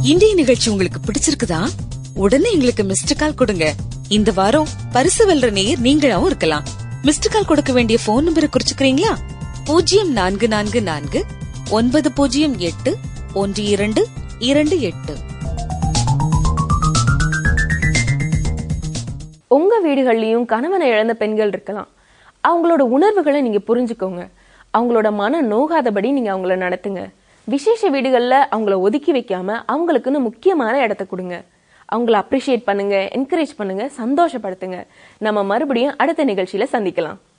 இன்றைய நிகழ்ச்சி உங்களுக்கு பிடிச்சிருக்குதா உடனே எங்களுக்கு மிஸ்டு கால் கொடுங்க இந்த வாரம் பரிசு வெல்ற நேயர் நீங்களாவும் இருக்கலாம் மிஸ்டு கால் கொடுக்க வேண்டிய போன் நம்பரை குறிச்சுக்கிறீங்களா பூஜ்ஜியம் நான்கு நான்கு நான்கு ஒன்பது பூஜ்ஜியம் எட்டு ஒன்று இரண்டு இரண்டு எட்டு உங்க வீடுகள்லயும் கணவனை இழந்த பெண்கள் இருக்கலாம் அவங்களோட உணர்வுகளை நீங்க புரிஞ்சுக்கோங்க அவங்களோட மன நோகாதபடி நீங்க அவங்கள நடத்துங்க விசேஷ வீடுகள்ல அவங்கள ஒதுக்கி வைக்காம அவங்களுக்குன்னு முக்கியமான இடத்த கொடுங்க அவங்கள அப்ரிஷியேட் பண்ணுங்க என்கரேஜ் பண்ணுங்க சந்தோஷப்படுத்துங்க நம்ம மறுபடியும் அடுத்த நிகழ்ச்சியில சந்திக்கலாம்